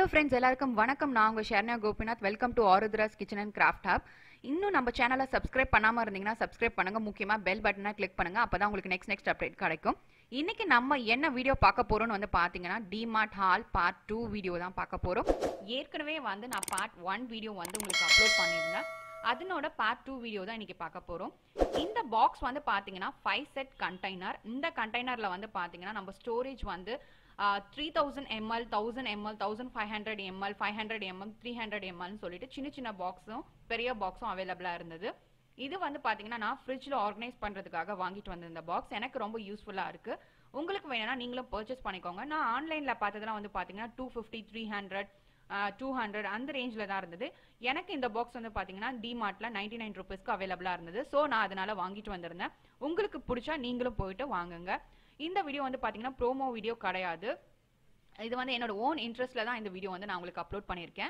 friends எல்லாருக்கும் வணக்கம் நான் உங்கள் Sharna Gopinath welcome to Aarudhra's kitchen and craft hub இன்னும் நம்ம சேனலை சப்ஸ்கிரைப் பண்ணாமல் இருந்தீங்கன்னா சப்ஸ்கிரைப் பண்ணுங்க முக்கியமாக பெல் பட்டனை கிளிக் பண்ணுங்க அப்போ தான் உங்களுக்கு நெக்ஸ்ட் நெக்ஸ்ட் அப்டேட் கிடைக்கும் இன்னைக்கு நம்ம என்ன வீடியோ பார்க்க போறோம்னு வந்து பார்த்தீங்கன்னா DMart haul part two video தான் பார்க்க போகிறோம் ஏற்கனவே வந்து நான் பார்ட் ஒன் வீடியோ வந்து உங்களுக்கு அப்லோட் பண்ணியிருந்தேன் அதனோட பார்ட் டூ வீடியோ தான் இன்னைக்கு பார்க்க போகிறோம் இந்த பாக்ஸ் வந்து பார்த்தீங்கன்னா ஃபைவ் செட் கண்டெய்னர் இந்த கண்டெய்னரில் வந்து பார்த்தீங்கன்னா நம்ம ஸ்டோரேஜ் வந்து three thousand ML thousand ML thousand five hundred ML five hundred ML three hundred எம்எல்னு சொல்லிட்டு சின்ன சின்ன பாக்ஸும் பெரிய பாக்ஸும் அவைலபிளாக இருந்தது இது வந்து பார்த்தீங்கன்னா நான் ஃப்ரிட்ஜில் ஆர்கனைஸ் பண்ணுறதுக்காக வாங்கிட்டு வந்த இந்த பாக்ஸ் எனக்கு ரொம்ப யூஸ்ஃபுல்லாக இருக்குது உங்களுக்கு வேணும்னா நீங்களும் பர்ச்சேஸ் பண்ணிக்கோங்க நான் ஆன்லைனில் பார்த்ததெல்லாம் வந்து பார்த்தீங்கன்னா two fifty three hundred two hundred அந்த ரேஞ்சில் தான் இருந்தது எனக்கு இந்த பாக்ஸ் வந்து பார்த்தீங்கன்னா டிமார்ட்டில் நைன்டி நைன் ருபீஸ்க்கு அவைலபிளாக இருந்தது ஸோ நான் அதனால வாங்கிட்டு வந்திருந்தேன் உங்களுக்கு பிடிச்சா நீங்களும் போயிட்டு வாங்குங்க இந்த வீடியோ வந்து பார்த்தீங்கன்னா ப்ரோமோ வீடியோ கிடையாது இது வந்து என்னோட ஓன் இன்ட்ரெஸ்ட்ல தான் இந்த வீடியோ வந்து நான் உங்களுக்கு அப்லோட் பண்ணியிருக்கேன்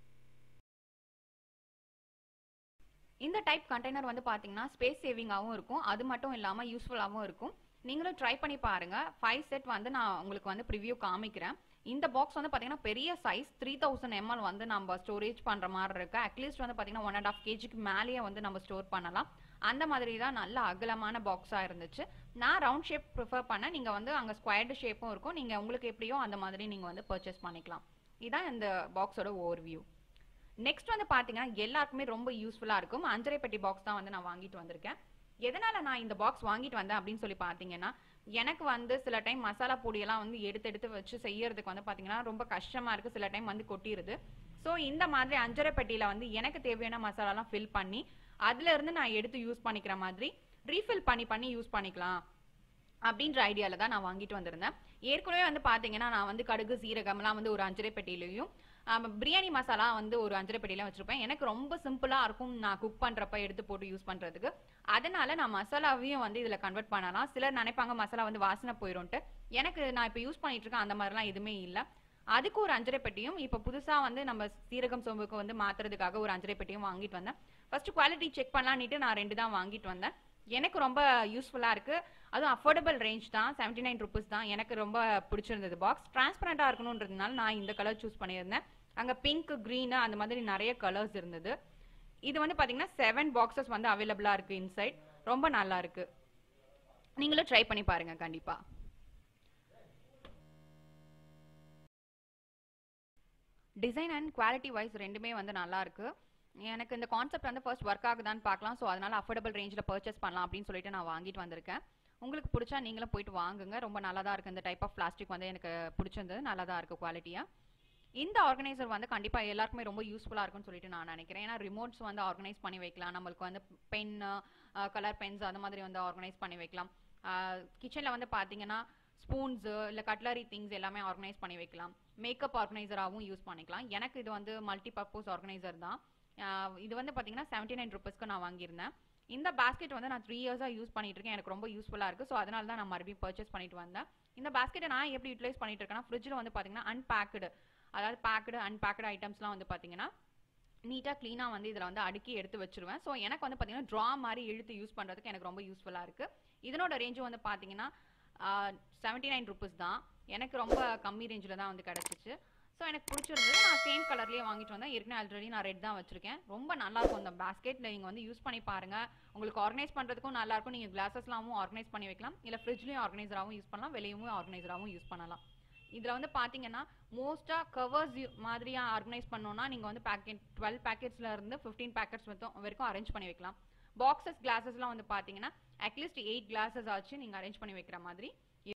இந்த டைப் கண்டெய்னர் வந்து பார்த்தீங்கன்னா ஸ்பேஸ் சேவிங்காகவும் இருக்கும் அது மட்டும் இல்லாமல் யூஸ்ஃபுல்லாகவும் இருக்கும் நீங்களும் ட்ரை பண்ணி பாருங்க ஃபைவ் செட் வந்து நான் உங்களுக்கு வந்து ப்ரிவியூ காமிக்கிறேன் இந்த பாக்ஸ் வந்து பார்த்தீங்கன்னா பெரிய சைஸ் த்ரீ தௌசண்ட் எம்எல் வந்து நம்ம ஸ்டோரேஜ் பண்ணுற மாதிரி இருக்கு அட்லீஸ்ட் வந்து பார்த்தீங்கன்னா ஒன் அண்ட் ஆஃப் கேஜிக்கு மேலேயே வந்து நம்ம ஸ்டோர் பண்ணலாம் அந்த மாதிரி தான் நல்ல அகலமான பாக்ஸாக இருந்துச்சு நான் ரவுண்ட் ஷேப் ப்ரிஃபர் பண்ணேன் நீங்கள் வந்து அங்கே ஸ்கொயர்டு ஷேப்பும் இருக்கும் நீங்கள் உங்களுக்கு எப்படியோ அந்த மாதிரி நீங்கள் வந்து பர்ச்சேஸ் பண்ணிக்கலாம் இதுதான் இந்த பாக்ஸோட ஓவர் வியூ நெக்ஸ்ட் வந்து பார்த்தீங்கன்னா எல்லாருக்குமே ரொம்ப யூஸ்ஃபுல்லாக இருக்கும் அஞ்சரை பெட்டி பாக்ஸ் தான் வந்து நான் வாங்கிட்டு வந்திருக்கேன் எதனால நான் இந்த பாக்ஸ் வாங்கிட்டு வந்தேன் அப்படின்னு சொல்லி பார்த்தீங்கன்னா எனக்கு வந்து சில டைம் மசாலா பொடியெல்லாம் வந்து எடுத்து எடுத்து வச்சு செய்யறதுக்கு வந்து பார்த்தீங்கன்னா ரொம்ப கஷ்டமா இருக்கு சில டைம் வந்து கொட்டிடுது ஸோ இந்த மாதிரி அஞ்சரை பெட்டியில வந்து எனக்கு தேவையான மசாலாலாம் ஃபில் பண்ணி அதுல இருந்து நான் எடுத்து யூஸ் பண்ணிக்கிற மாதிரி ரீஃபில் பண்ணி பண்ணி யூஸ் பண்ணிக்கலாம் அப்படின்ற ஐடியால தான் நான் வாங்கிட்டு வந்திருந்தேன் ஏற்கனவே வந்து பாத்தீங்கன்னா நான் வந்து கடுகு சீரகம்லாம் வந்து ஒரு அஞ்சரை பெட்டியிலையும் பிரியாணி மசாலா வந்து ஒரு அஞ்சரை பெட்டியில வச்சிருப்பேன் எனக்கு ரொம்ப சிம்பிளா இருக்கும் நான் குக் பண்றப்ப எடுத்து போட்டு யூஸ் பண்றதுக்கு அதனால நான் மசாலாவையும் வந்து இதுல கன்வெர்ட் பண்ணலாம் சிலர் நினைப்பாங்க மசாலா வந்து வாசனை போயிடும்ட்டு எனக்கு நான் இப்போ யூஸ் பண்ணிட்டு இருக்கேன் அந்த மாதிரிலாம் எதுவுமே இல்லை அதுக்கு ஒரு அஞ்சரை பெட்டியும் இப்போ புதுசா வந்து நம்ம சீரகம் சோம்புக்கு வந்து மாத்துறதுக்காக ஒரு அஞ்சரை பெட்டியும் வாங்கிட்டு வந்தேன் ஃபர்ஸ்ட் குவாலிட்டி செக் பண்ணலான்ட்டு நான் ரெண்டு தான் வாங்கிட்டு வந்தேன் எனக்கு ரொம்ப யூஸ்ஃபுல்லாக இருக்கு அதுவும் அஃபோர்டபுள் ரேஞ்ச் தான் செவன்டி நைன் ருபீஸ் தான் எனக்கு ரொம்ப பிடிச்சிருந்தது பாக்ஸ் டிரான்ஸ்பரண்டாக இருக்கணுன்றதுனால நான் இந்த கலர் சூஸ் பண்ணியிருந்தேன் அங்கே பிங்க் க்ரீனு அந்த மாதிரி நிறைய கலர்ஸ் இருந்தது இது வந்து பார்த்தீங்கன்னா செவன் பாக்ஸஸ் வந்து அவைலபிளாக இருக்கு இன்சைட் ரொம்ப நல்லா இருக்கு நீங்களும் ட்ரை பண்ணி பாருங்க கண்டிப்பா டிசைன் அண்ட் குவாலிட்டி வைஸ் ரெண்டுமே வந்து நல்லா இருக்கு எனக்கு இந்த கான்செப்ட் வந்து ஃபர்ஸ்ட் ஒர்க் ஆகுதான்னு பார்க்கலாம் ஸோ அதனால அஃபோர்டபுள் ரேஞ்சில் பர்ச்சேஸ் பண்ணலாம் அப்படின்னு சொல்லிட்டு நான் வாங்கிட்டு வந்திருக்கேன் உங்களுக்கு பிடிச்சா நீங்களும் போயிட்டு வாங்குங்க ரொம்ப நல்லா தான் இருக்கு இந்த டைப் ஆஃப் பிளாஸ்டிக் வந்து எனக்கு பிடிச்சிருந்தது நல்லா தான் இருக்கு குவாலிட்டியா இந்த ஆர்கனைசர் வந்து கண்டிப்பாக எல்லாருக்குமே ரொம்ப யூஸ்ஃபுல்லாக இருக்கும்னு சொல்லிட்டு நான் நினைக்கிறேன் ஏன்னா ரிமோட்ஸ் வந்து ஆர்கனைஸ் பண்ணி வைக்கலாம் நம்மளுக்கு வந்து பென் கலர் பென்ஸ் அந்த மாதிரி வந்து ஆர்கனைஸ் பண்ணி வைக்கலாம் கிச்சனில் வந்து பார்த்தீங்கன்னா ஸ்பூன்ஸு இல்லை கட்லரி திங்ஸ் எல்லாமே ஆர்கனைஸ் பண்ணி வைக்கலாம் மேக்கப் ஆர்கனைசராகவும் யூஸ் பண்ணிக்கலாம் எனக்கு இது வந்து மல்டி பர்பஸ் ஆர்கனைசர் தான் இது வந்து பார்த்தீங்கன்னா செவன்ட்டி நைன் ருபீஸ்க்கு நான் வாங்கியிருந்தேன் இந்த பேஸ்கெட் வந்து நான் த்ரீ இயர்ஸாக யூஸ் பண்ணிட்டு இருக்கேன் எனக்கு ரொம்ப யூஸ்ஃபுல்லாக இருக்குது ஸோ அதனால தான் நான் மறுபடியும் பர்ச்சேஸ் பண்ணிட்டு வந்தேன் இந்த பேஸ்கெட்டை நான் எப்படி யூட்டிலைஸ் பண்ணிட்டு இருக்கேன்னா ஃப்ரிட்ஜில் வந்து பார்த்தீங்கன்னா அன்பேக்கடு அதாவது பேக்கடு அன்பேக்கடு ஐட்டம்ஸ்லாம் வந்து பார்த்தீங்கன்னா நீட்டாக க்ளீனாக வந்து இதில் வந்து அடுக்கி எடுத்து வச்சிருவேன் ஸோ எனக்கு வந்து பார்த்தீங்கன்னா ட்ரா மாதிரி இழுத்து யூஸ் பண்ணுறதுக்கு எனக்கு ரொம்ப யூஸ்ஃபுல்லாக இருக்குது இதனோட ரேஞ்சும் வந்து பார்த்தீங்கன்னா செவன்ட்டி நைன் ருபீஸ் தான் எனக்கு ரொம்ப கம்மி ரேஞ்சில் தான் வந்து கிடச்சிச்சு ஸோ எனக்கு பிடிச்சிருந்தது நான் சேம் கலர்லேயே வாங்கிட்டு வந்தேன் ஏற்கனவே ஆல்ரெடி நான் ரெட் தான் வச்சிருக்கேன் ரொம்ப நல்லா இருக்கும் அந்த பேஸ்கெட் நீங்கள் வந்து யூஸ் பண்ணி பாருங்க உங்களுக்கு ஆர்கனைஸ் பண்ணுறதுக்கும் நல்லா இருக்கும் நீங்கள் கிளாஸஸ்லாமும் ஆர்கனைஸ் பண்ணி வைக்கலாம் இல்லை ஃப்ரிட்ஜ்லையும் ஆர்கனைசராகவும் யூஸ் பண்ணலாம் வெளியவும் ஆர்கனைசராகவும் யூஸ் பண்ணலாம் இதில் வந்து பார்த்தீங்கன்னா மோஸ்ட்டாக கவர்ஸ் மாதிரியாக ஆர்கனைஸ் பண்ணோன்னா நீங்கள் வந்து பேக்கெட் டுவெல் பேக்கெட்ஸ்ல இருந்து ஃபிஃப்டீன் பேக்கெட்ஸ் வரைக்கும் அரேஞ்ச் பண்ணி வைக்கலாம் பாக்ஸஸ் கிளாஸஸ்லாம் வந்து பார்த்தீங்கன்னா அட்லீஸ்ட் எயிட் கிளாஸஸ் ஆச்சு நீங்கள் அரேஞ்ச் பண்ணி வைக்கிற மாதிரி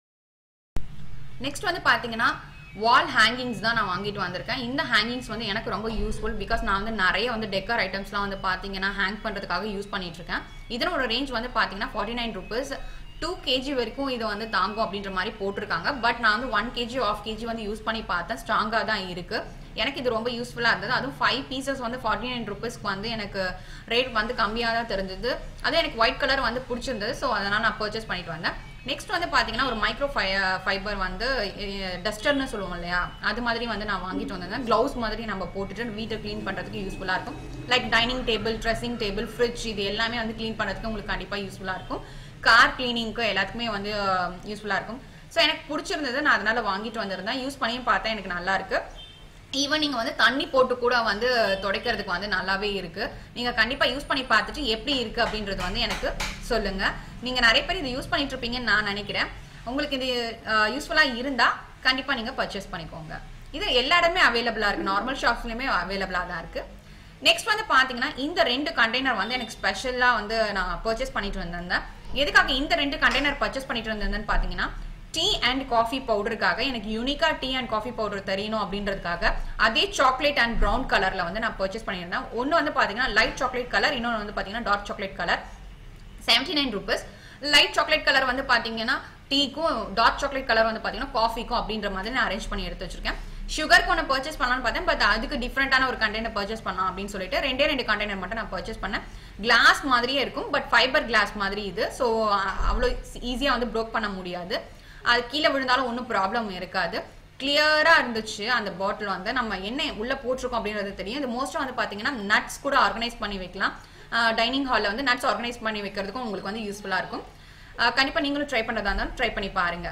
நெக்ஸ்ட் வந்து பார்த்தீங்கன்னா வால் ஹேங்கிங்ஸ் தான் நான் வாங்கிட்டு வந்திருக்கேன் இந்த ஹேங்கிங்ஸ் வந்து எனக்கு ரொம்ப யூஸ்ஃபுல் பிகாஸ் நான் வந்து நிறைய வந்து டெக்கர் ஐட்டம்ஸ்லாம் வந்து பார்த்தீங்கன்னா ஹேங் பண்ணுறதுக்காக யூஸ் பண்ணிட்டு இருக்கேன் இதனோட ரேஞ்ச் வந்து பார்த்தீங்கன்னா forty nine rupees two KG வரைக்கும் இது வந்து தாங்கும் அப்படின்ற மாதிரி போட்டிருக்காங்க பட் நான் வந்து ஒன் கேஜி ஆஃப் கேஜி வந்து யூஸ் பண்ணி பார்த்தேன் ஸ்ட்ராங்காக தான் இருக்கு எனக்கு இது ரொம்ப யூஸ்ஃபுல்லாக இருந்தது அதுவும் ஃபைவ் பீசஸ் வந்து ஃபார்ட்டி நைன் ருபீஸ்க்கு வந்து எனக்கு ரேட் வந்து கம்மியாக தான் தெரிஞ்சது அதே எனக்கு ஒயிட் கலர் வந்து பிடிச்சிருந்தது ஸோ அதனால் நான் பர்ச்சேஸ் பண்ணிட்டு வந்தேன் நெக்ஸ்ட் வந்து பார்த்தீங்கன்னா ஒரு மைக்ரோ ஃபை ஃபைபர் வந்து டஸ்டர்னு சொல்லுவோம் இல்லையா அது மாதிரி வந்து நான் வாங்கிட்டு வந்திருந்தேன் க்ளவுஸ் மாதிரி நம்ம போட்டுட்டு வீட்டை க்ளீன் பண்ணுறதுக்கு யூஸ்ஃபுல்லாக இருக்கும் like dining table dressing table fridge இது எல்லாமே வந்து க்ளீன் பண்ணுறதுக்கு உங்களுக்கு கண்டிப்பாக யூஸ்ஃபுல்லாக இருக்கும் கார் கிளீனிங்க்கு எல்லாத்துக்குமே வந்து யூஸ்ஃபுல்லாக இருக்கும் ஸோ எனக்கு பிடிச்சிருந்தது நான் அதனால வாங்கிட்டு வந்திருந்தேன் யூஸ் பண்ணியும் பார்த்தேன் எனக்கு நல்லா இருக்கு ஈவன் நீங்க வந்து தண்ணி போட்டு கூட வந்து துடைக்கிறதுக்கு வந்து நல்லாவே இருக்கு நீங்க கண்டிப்பா யூஸ் பண்ணி பார்த்துட்டு எப்படி இருக்கு அப்படின்றது வந்து எனக்கு சொல்லுங்க நீங்க நிறைய பேர் இதை யூஸ் பண்ணிட்டு இருப்பீங்கன்னு நான் நினைக்கிறேன் உங்களுக்கு இது யூஸ்ஃபுல்லா இருந்தா கண்டிப்பா நீங்க பர்ச்சேஸ் பண்ணிக்கோங்க இது எல்லா இடமே அவைலபிளா இருக்கு நார்மல் ஷாப்ஸ்லயுமே அவைலபிளா தான் இருக்கு நெக்ஸ்ட் வந்து பாத்தீங்கன்னா இந்த ரெண்டு கண்டெய்னர் வந்து எனக்கு ஸ்பெஷலா வந்து நான் பர்ச்சேஸ் பண்ணிட்டு வந்திருந்தேன் எதுக்காக இந்த ரெண்டு கண்டெய்னர் பர்ச்சேஸ் பண்ணிட்டு வந்திருந்தேன்னு பாத்தீங்கன்னா டீ அண்ட் காஃபி பவுடருக்காக எனக்கு யூனிக்கா டீ அண்ட் காஃபி பவுடர் தெரியணும் அப்படின்றதுக்காக அதே சாக்லேட் அண்ட் ப்ரௌன் கலர்ல வந்து நான் பர்ச்சேஸ் பண்ணியிருந்தேன் ஒன்னு வந்து பாத்தீங்கன்னா லைட் சாக்லேட் கலர் இன்னொன்று வந்து பாத்தீங்கன்னா dark chocolate colour seventy nine rupees light chocolate colour வந்து பாத்தீங்கன்னா டீக்கும் டார்க் சாக்லேட் கலர் வந்து பாத்தீங்கன்னா காஃபிக்கும் அப்படின்ற மாதிரி நான் அரேஞ்ச் பண்ணி எடுத்து வச்சிருக்கேன் சுகருக்கு ஒன்று பர்ச்சேஸ் பண்ணலாம்னு பார்த்தேன் பட் அதுக்கு டிஃப்ரெண்டான ஒரு கண்டெய்னர் பர்ச்சேஸ் பண்ணலாம் அப்படின்னு சொல்லிட்டு ரெண்டே ரெண்டு கண்டெய்னர் மட்டும் நான் பர்ச்சேஸ் பண்ணேன் கிளாஸ் மாதிரியே இருக்கும் பட் ஃபைபர் கிளாஸ் மாதிரி இது ஸோ அவ்வளோ ஈஸியாக வந்து ப்ரோக் பண்ண முடியாது அது கீழே விழுந்தாலும் ஒன்றும் ப்ராப்ளம் இருக்காது கிளியரா இருந்துச்சு அந்த பாட்டில் வந்து நம்ம என்ன உள்ள போட்டிருக்கோம் அப்படின்றது தெரியும் இது மோஸ்டா வந்து பாத்தீங்கன்னா நட்ஸ் கூட ஆர்கனைஸ் பண்ணி வைக்கலாம் டைனிங் ஹாலில் வந்து நட்ஸ் ஆர்கனைஸ் பண்ணி வைக்கிறதுக்கும் உங்களுக்கு வந்து யூஸ்ஃபுல்லா இருக்கும் அஹ் கண்டிப்பா நீங்களும் ட்ரை பண்றதா இருந்தாலும் ட்ரை பண்ணி பாருங்க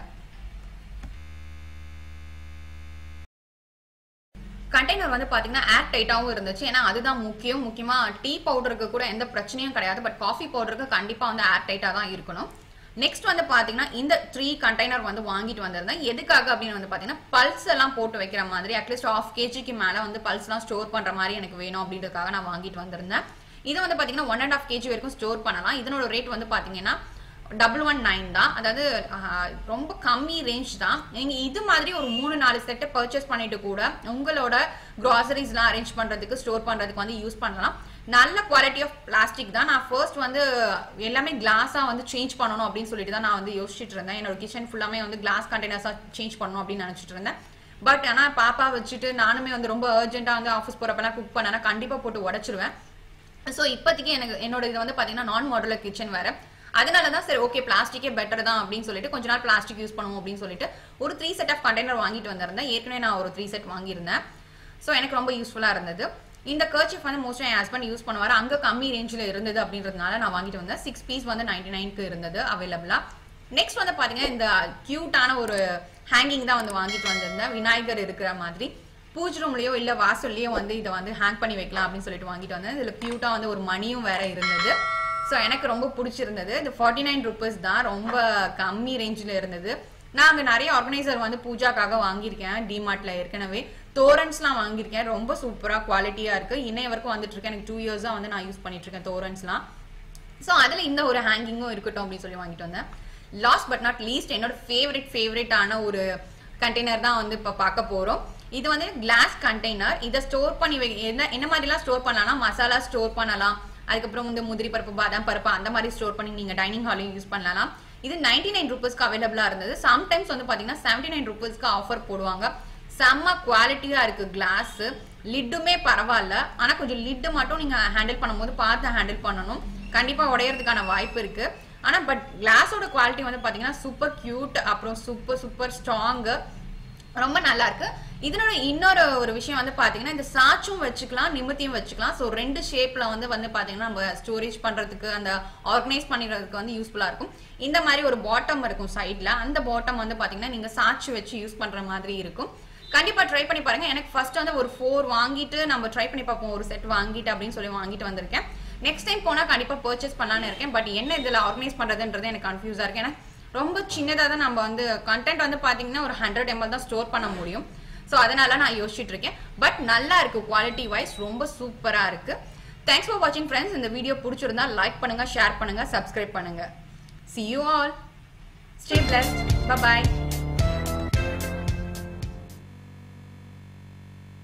கண்டெய்னர் வந்து பாத்தீங்கன்னா ஏர் டைட்டாவும் இருந்துச்சு ஏன்னா அதுதான் முக்கியம் முக்கியமா டீ பவுடருக்கு கூட எந்த பிரச்சனையும் கிடையாது பட் காஃபி பவுடருக்கு கண்டிப்பா வந்து ஏர் டைட்டா தான் இருக்கணும் நெக்ஸ்ட் வந்து பாத்தீங்கன்னா இந்த த்ரீ கண்டெய்னர் வந்து வாங்கிட்டு வந்திருந்தேன் எதுக்காக அப்படின்னு வந்து பாத்தீங்கன்னா பல்ஸ் எல்லாம் போட்டு வைக்கிற மாதிரி அட்லீஸ்ட் ஆஃப் கேஜிக்கு மேல வந்து பல்ஸ் எல்லாம் ஸ்டோர் பண்ற மாதிரி எனக்கு வேணும் அப்படின்றதுக்காக நான் வாங்கிட்டு வந்திருந்தேன் இது வந்து பாத்தீங்கன்னா ஒன் அண்ட் ஆஃப் கேஜி வரைக்கும் ஸ்டோர் பண்ணலாம் இதனோட ரேட் வந்து பாத்தீங்கன்னா டபுள் ஒன் நைன் தான் அதாவது ஆஹ், ரொம்ப கம்மி ரேஞ்ச் தான் நீங்க இது மாதிரி ஒரு மூணு நாலு செட்டை பர்ச்சேஸ் பண்ணிட்டு கூட உங்களோட கிராசரிஸ்லாம் அரேஞ்ச் பண்றதுக்கு ஸ்டோர் பண்றதுக்கு வந்து யூஸ் பண்ணலாம் நல்ல குவாலிட்டி ஆஃப் பிளாஸ்டிக் தான் நான் ஃபர்ஸ்ட் வந்து எல்லாமே கிளாஸா வந்து சேஞ்ச் பண்ணணும் அப்படின்னு சொல்லிட்டு தான் நான் வந்து யோசிச்சுட்டு இருந்தேன் என்னோட கிச்சன் ஃபுல்லாமே வந்து கிளாஸ் கண்டெய்னர்ஸா சேஞ்ச் பண்ணணும் அப்படின்னு நினைச்சிட்டு இருந்தேன் பட் ஆனா பாப்பா வச்சுட்டு நானுமே வந்து ரொம்ப அர்ஜென்ட்டா வந்து ஆஃபீஸ் போறப்பெல்லாம் குக் பண்ணேன்னா கண்டிப்பா போட்டு உடைச்சிருவேன் ஸோ இப்போதைக்கு எனக்கு என்னோட இது வந்து பாத்தீங்கன்னா நான் மாடுலர் கிச்சன் வேற அதனால தான் சரி ஓகே பிளாஸ்டிக்கே பெட்டர் தான் அப்படின்னு சொல்லிட்டு கொஞ்ச நாள் பிளாஸ்டிக் யூஸ் பண்ணுவோம் அப்படின்னு சொல்லிட்டு ஒரு த்ரீ செட் ஆஃப் கண்டெய்னர் வாங்கிட்டு வந்திருந்தேன் ஏற்கனவே நான் ஒரு த்ரீ செட் வாங்கியிருந்தேன் ஸோ எனக்கு ரொம்ப யூஸ்ஃபுல்லாக இருந்தது இந்த கர்ச்சிஃப் வந்து மோஸ்ட்லி என் ஹஸ்பண்ட் யூஸ் பண்ணுவார் அங்கே கம்மி ரேஞ்சில் இருந்தது அப்படின்றதுனால நான் வாங்கிட்டு வந்தேன் சிக்ஸ் பீஸ் வந்து நைன்டி நைனுக்கு இருந்தது அவைலபிளாக நெக்ஸ்ட் வந்து பாத்தீங்கன்னா இந்த கியூட்டான ஒரு ஹேங்கிங் தான் வந்து வாங்கிட்டு வந்திருந்தேன் விநாயகர் இருக்கிற மாதிரி பூஜ் ரூம்லயோ இல்ல வாசல்லயோ வந்து இதை வந்து ஹேங் பண்ணி வைக்கலாம் அப்படின்னு சொல்லிட்டு வாங்கிட்டு வந்தேன் இதுல கியூட்டா வந்து ஒரு மணியும் வேற இருந்தது ஸோ எனக்கு ரொம்ப பிடிச்சிருந்தது இது ஃபார்ட்டி நைன் ருபீஸ் தான் ரொம்ப கம்மி ரேஞ்சில் இருந்தது நான் அங்கே நிறைய ஆர்கனைசர் வந்து பூஜாக்காக வாங்கியிருக்கேன் டிமார்ட்ல ஏற்கனவே தோரன்ஸ்லாம் வாங்கியிருக்கேன் ரொம்ப சூப்பராக குவாலிட்டியாக இருக்கு இன்னைய வரைக்கும் வந்துட்டு இருக்கேன் எனக்கு டூ இயர்ஸாக வந்து நான் யூஸ் பண்ணிட்டு இருக்கேன் தோரன்ஸ்லாம் ஸோ அதில் இந்த ஒரு ஹேங்கிங்கும் இருக்கட்டும் அப்படின்னு சொல்லி வாங்கிட்டு வந்தேன் லாஸ்ட் பட் நாட் லீஸ்ட் என்னோட ஃபேவரட் ஃபேவரட்டான ஒரு கண்டெய்னர் தான் வந்து இப்போ பார்க்க போகிறோம் இது வந்து கிளாஸ் கண்டெய்னர் இதை ஸ்டோர் பண்ணி வை என்ன என்ன மாதிரிலாம் ஸ்டோர் பண்ணலாம்னா மசாலா ஸ்டோர் பண்ணலாம் அதுக்கப்புறம் வந்து முந்திரி பருப்பு பாதாம் பருப்பு அந்த மாதிரி ஸ்டோர் பண்ணி நீங்கள் டைனிங் ஹாலையும் யூஸ் பண்ணலாம் இது நைன்டி நைன் ருபீஸ்க்கு அவைலபிளாக இருந்தது சம்டைம்ஸ் வந்து பார்த்தீங்கன்னா செவன்டி நைன் ருபீஸ்க்கு ஆஃபர் போடுவாங்க செம்ம குவாலிட்டியா இருக்கு கிளாஸ் லிட்டுமே பரவாயில்ல ஆனா கொஞ்சம் லிட்டு மட்டும் நீங்க ஹேண்டில் பண்ணும்போது பார்த்து ஹேண்டில் பண்ணணும் கண்டிப்பா உடையறதுக்கான வாய்ப்பு இருக்கு ஆனா பட் கிளாஸோட குவாலிட்டி வந்து பாத்தீங்கன்னா சூப்பர் கியூட் அப்புறம் சூப்பர் சூப்பர் ஸ்ட்ராங் ரொம்ப நல்லா இருக்கு இதனோட இன்னொரு ஒரு விஷயம் வந்து பாத்தீங்கன்னா இந்த சாச்சும் வச்சுக்கலாம் நிமித்தியும் வச்சுக்கலாம் ஸோ ரெண்டு ஷேப்ல வந்து வந்து பாத்தீங்கன்னா நம்ம ஸ்டோரேஜ் பண்றதுக்கு அந்த ஆர்கனைஸ் பண்ணிடுறதுக்கு வந்து யூஸ்ஃபுல்லா இருக்கும் இந்த மாதிரி ஒரு பாட்டம் இருக்கும் சைட்ல அந்த பாட்டம் வந்து பாத்தீங்கன்னா நீங்க சாச்சு வச்சு யூஸ் பண்ற மாதிரி இருக்கும் கண்டிப்பா ட்ரை பண்ணி பாருங்க எனக்கு ஃபர்ஸ்ட் வந்து ஒரு ஃபோர் வாங்கிட்டு நம்ம ட்ரை பண்ணி பார்ப்போம் ஒரு செட் வாங்கிட்டு அப்படின்னு சொல்லி வாங்கிட்டு வந்திருக்கேன் நெக்ஸ்ட் டைம் போனா கண்டிப்பா பர்ச்சேஸ் பண்ணலாம்னு இருக்கேன் பட் என்ன இதுல ஆர்கனைஸ் பண்றதுன்றது எனக்கு கன்ஃபியூஸா இருக்கு ஏன்னா ரொம்ப சின்னதா தான் நம்ம வந்து கண்டென்ட் வந்து பாத்தீங்கன்னா ஒரு ஹண்ட்ரட் எம்எல் தான் ஸ்டோர் பண்ண முடியும் ஸோ அதனால நான் யோசிச்சுட்டு இருக்கேன் பட் நல்லா இருக்கு குவாலிட்டி வைஸ் ரொம்ப சூப்பரா இருக்கு தேங்க்ஸ் ஃபார் வாட்சிங் ஃப்ரெண்ட்ஸ் இந்த வீடியோ பிடிச்சிருந்தா லைக் பண்ணுங்க ஷேர் பண்ணுங்க சப்ஸ்கிரைப் பண்ணுங்க see you all stay blessed bye bye